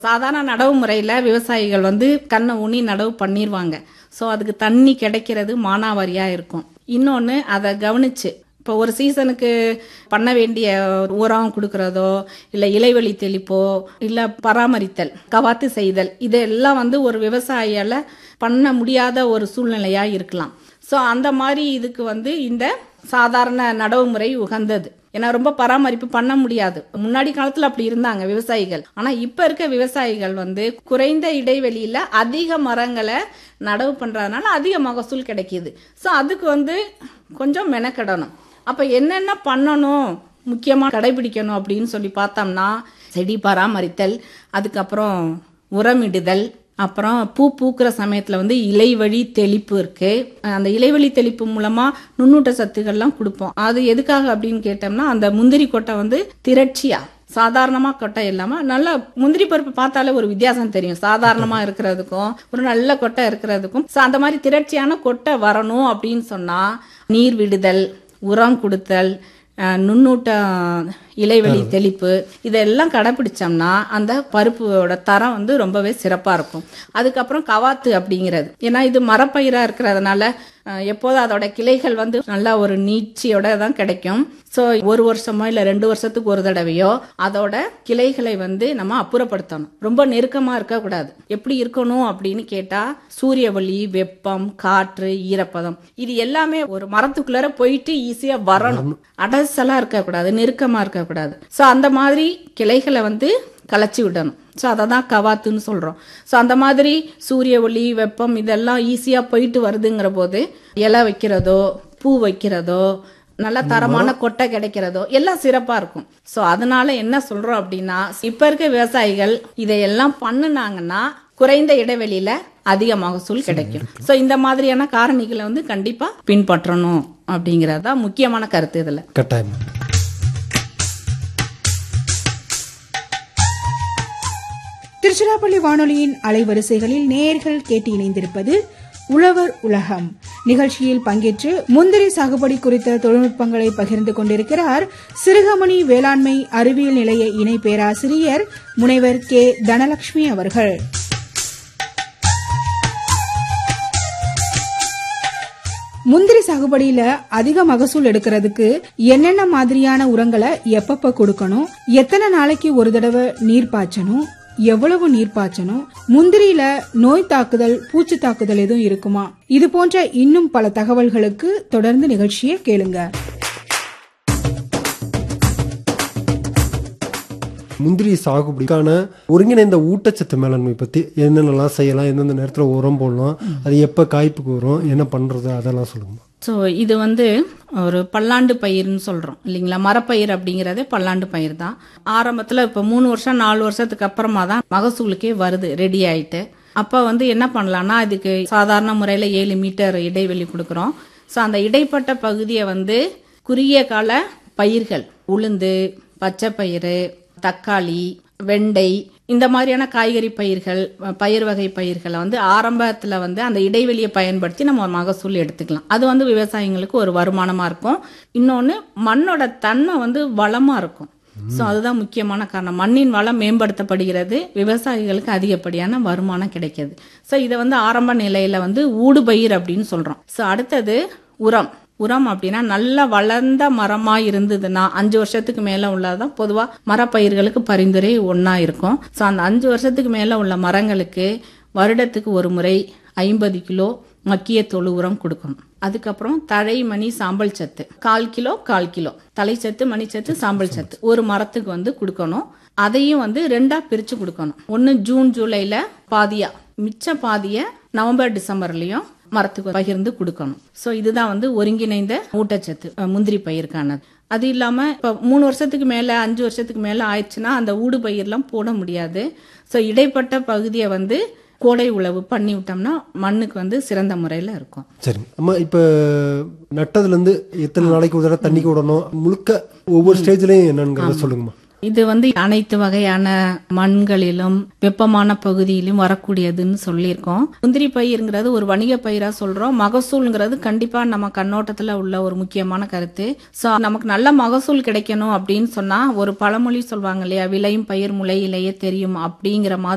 சாதாரண நடவு முறையில் விவசாயிகள் வந்து கண்ணை ஊனி நடவு பண்ணிடுவாங்க ஸோ அதுக்கு தண்ணி கிடைக்கிறது மானாவாரியாக இருக்கும் இன்னொன்று அதை கவனிச்சு இப்போ ஒரு சீசனுக்கு பண்ண வேண்டிய உரம் கொடுக்கறதோ இல்லை இலைவெளி தெளிப்போ இல்லை பராமரித்தல் கவாத்து செய்தல் இதெல்லாம் வந்து ஒரு விவசாயியால் பண்ண முடியாத ஒரு சூழ்நிலையாக இருக்கலாம் ஸோ அந்த மாதிரி இதுக்கு வந்து இந்த சாதாரண நடவு முறை உகந்தது ஏன்னா ரொம்ப பராமரிப்பு பண்ண முடியாது முன்னாடி காலத்துல அப்படி இருந்தாங்க விவசாயிகள் ஆனா இப்ப இருக்க விவசாயிகள் வந்து குறைந்த இடைவெளியில அதிக மரங்களை நடவு பண்றதுனால அதிக மகசூல் கிடைக்கிது ஸோ அதுக்கு வந்து கொஞ்சம் மெனக்கெடணும் அப்ப என்னென்ன பண்ணணும் முக்கியமா கடைபிடிக்கணும் அப்படின்னு சொல்லி பார்த்தோம்னா செடி பராமரித்தல் அதுக்கப்புறம் உரமிடுதல் அப்புறம் பூ பூக்கிற சமயத்தில் வந்து இலைவழி தெளிப்பு இருக்கு அந்த இலைவழி தெளிப்பு மூலமா நுண்ணூட்ட சத்துக்கள்லாம் கொடுப்போம் அது எதுக்காக அப்படின்னு கேட்டோம்னா அந்த முந்திரி கொட்டை வந்து திரட்சியா சாதாரணமா கொட்டை இல்லாம நல்ல முந்திரி பருப்பு பார்த்தாலே ஒரு வித்தியாசம் தெரியும் சாதாரணமா இருக்கிறதுக்கும் ஒரு நல்ல கொட்டை இருக்கிறதுக்கும் So, அந்த மாதிரி திரட்சியான கொட்டை வரணும் அப்படின்னு சொன்னா நீர் விடுதல் உரம் கொடுத்தல் அஹ், நுண்ணூட்ட இலைவெளி தெளிப்பு இதெல்லாம் கடைபிடிச்சோம்னா அந்த பருப்போட தரம் வந்து ரொம்பவே சிறப்பாக இருக்கும் அதுக்கப்புறம் கவாத்து அப்படிங்கிறது ஏன்னா இது மரப்பயிராக இருக்கிறதுனால அஹ், எப்போதும் அதோட கிளைகள் வந்து நல்லா ஒரு நீட்சியோட தான் கிடைக்கும் ஸோ ஒரு வருஷமோ இல்லை ரெண்டு வருஷத்துக்கு ஒரு தடவையோ அதோட கிளைகளை வந்து நம்ம அப்புறப்படுத்தணும் ரொம்ப நெருக்கமாக இருக்கக்கூடாது எப்படி இருக்கணும் அப்படின்னு கேட்டால் சூரிய ஒளி வெப்பம் காற்று ஈரப்பதம் இது எல்லாமே ஒரு மரத்துக்குள்ளார போயிட்டு ஈஸியாக வரணும் அடசலா இருக்கக்கூடாது நெருக்கமாக இருக்கக்கூடாது ஸோ அந்த மாதிரி கிளைகளை வந்து களைச்சி விடணும் ஸோ அதை தான் கவாத்துன்னு சொல்கிறோம் ஸோ அந்த மாதிரி சூரிய ஒளி வெப்பம் இதெல்லாம் ஈஸியாக போயிட்டு வருதுங்கிற போது இலை வைக்கிறதோ பூ வைக்கிறதோ நல்ல தரமான கொட்டை கிடைக்கிறதோ எல்லாம் சிறப்பாக இருக்கும் ஸோ அதனால என்ன சொல்கிறோம் அப்படின்னா இப்போ இருக்க விவசாயிகள் இதையெல்லாம் பண்ணுனாங்கன்னா குறைந்த இடைவெளியில அதிக மகசூல் கிடைக்கும் ஸோ இந்த மாதிரியான காரணிகளை வந்து கண்டிப்பாக பின்பற்றணும் அப்படிங்கிறது தான் முக்கியமான கருத்து இதில் கட்டாயம் திருச்சிராப்பள்ளி வானொலியின் அலைவரிசைகளில் நேர்கள் கேட்டு இணைந்திருப்பது உழவர் உலகம் நிகழ்ச்சியில் பங்கேற்று முந்திரி சாகுபடி குறித்த தொழில்நுட்பங்களை பகிர்ந்து கொண்டிருக்கிறார் சிறுகமணி வேளாண்மை அறிவியல் நிலைய இணை பேராசிரியர் முனைவர் கே தனலட்சுமி அவர்கள் முந்திரி சாகுபடியில அதிக மகசூல் எடுக்கிறதுக்கு என்னென்ன மாதிரியான உரங்களை எப்பப்ப கொடுக்கணும் எத்தனை நாளைக்கு ஒரு தடவை நீர் பாய்ச்சணும் எவ்வளவு நீர் பாய்ச்சணும் முந்திரியில நோய் தாக்குதல் பூச்சி தாக்குதல் எதுவும் இருக்குமா இது போன்ற இன்னும் பல தகவல்களுக்கு தொடர்ந்து நிகழ்ச்சியை கேளுங்க முந்திரி சாகுபடிக்கான ஒருங்கிணைந்த ஊட்டச்சத்து மேலாண்மை பத்தி என்னென்னலாம் செய்யலாம் எந்தெந்த நேரத்துல உரம் போடலாம் அது எப்ப காய்ப்புக்கு வரும் என்ன பண்றது அதெல்லாம் சொல்லுங்க ஸோ இது வந்து ஒரு பல்லாண்டு பயிர்னு சொல்கிறோம் இல்லைங்களா மரப்பயிர் அப்படிங்கிறதே பல்லாண்டு பயிர் தான் ஆரம்பத்தில் இப்போ மூணு வருஷம் நாலு வருஷத்துக்கு அப்புறமா தான் மகசூலுக்கே வருது ரெடி ஆயிட்டு அப்போ வந்து என்ன பண்ணலாம்னா அதுக்கு சாதாரண முறையில் ஏழு மீட்டர் இடைவெளி கொடுக்குறோம் ஸோ அந்த இடைப்பட்ட பகுதியை வந்து குறுகிய கால பயிர்கள் உளுந்து பச்சை பயிறு தக்காளி வெண்டை இந்த மாதிரியான காய்கறி பயிர்கள் பயிர் வகை பயிர்களை வந்து ஆரம்பத்தில் வந்து அந்த இடைவெளியை பயன்படுத்தி நம்ம மகசூல் எடுத்துக்கலாம் அது வந்து விவசாயிங்களுக்கு ஒரு வருமானமாக இருக்கும் இன்னொன்று மண்ணோட தன்மை வந்து வளமாக இருக்கும் ஸோ அதுதான் முக்கியமான காரணம் மண்ணின் வளம் மேம்படுத்தப்படுகிறது விவசாயிகளுக்கு அதிகப்படியான வருமானம் கிடைக்கிது ஸோ இதை வந்து ஆரம்ப நிலையில வந்து ஊடுபயிர் அப்படின்னு சொல்றோம் ஸோ அடுத்தது உரம் உரம் அப்படின்னா நல்லா வளர்ந்த மரமா இருந்ததுன்னா அஞ்சு வருஷத்துக்கு மேல உள்ளதான் பொதுவா மரப்பயிர்களுக்கு பரிந்துரை ஒண்ணா இருக்கும் ஸோ அந்த அஞ்சு வருஷத்துக்கு மேல உள்ள மரங்களுக்கு வருடத்துக்கு ஒரு முறை ஐம்பது கிலோ மக்கிய தொழு உரம் கொடுக்கணும் அதுக்கப்புறம் தழை மணி சாம்பல் சத்து கால் கிலோ கால் கிலோ தலைச்சத்து மணிச்சத்து சாம்பல் சத்து ஒரு மரத்துக்கு வந்து கொடுக்கணும் அதையும் வந்து ரெண்டா பிரிச்சு கொடுக்கணும் ஒன்னு ஜூன் ஜூலைல பாதியா மிச்ச பாதிய நவம்பர் டிசம்பர்லயும் மரத்துக்கு பகிர்ந்து கொடுக்கணும் ஸோ இதுதான் வந்து ஒருங்கிணைந்த ஊட்டச்சத்து அஹ், முந்திரி பயிருக்கானது அது இல்லாம இப்போ மூணு வருஷத்துக்கு மேல அஞ்சு வருஷத்துக்கு மேல ஆயிடுச்சுன்னா அந்த ஊடு பயிர்லாம் போட முடியாது ஸோ இடைப்பட்ட பகுதியை வந்து கோடை உழவு பண்ணி விட்டோம்னா மண்ணுக்கு வந்து சிறந்த முறையில் இருக்கும் சரி அம்மா இப்ப நட்டதுல இருந்து எத்தனை நாளைக்கு ஒரு தடவை தண்ணிக்கு விடணும் முழுக்க ஒவ்வொரு ஸ்டேஜ்லயும் என்னங்கிறத சொல்லுங்கம்மா இது வந்து அனைத்து வகையான மண்களிலும் வெப்பமான பகுதியிலும் வரக்கூடியதுன்னு சொல்லியிருக்கோம் முந்திரி பயிருங்கிறது ஒரு வணிக பயிரா சொல்றோம் மகசூல்ங்கிறது கண்டிப்பா நம்ம கண்ணோட்டத்துல உள்ள ஒரு முக்கியமான கருத்து சோ நமக்கு நல்ல மகசூல் கிடைக்கணும் அப்படின்னு சொன்னா ஒரு பழமொழி சொல்லுவாங்க இல்லையா விளையும் பயிர் முளையிலேயே தெரியும் அப்படிங்கிற மாதிரி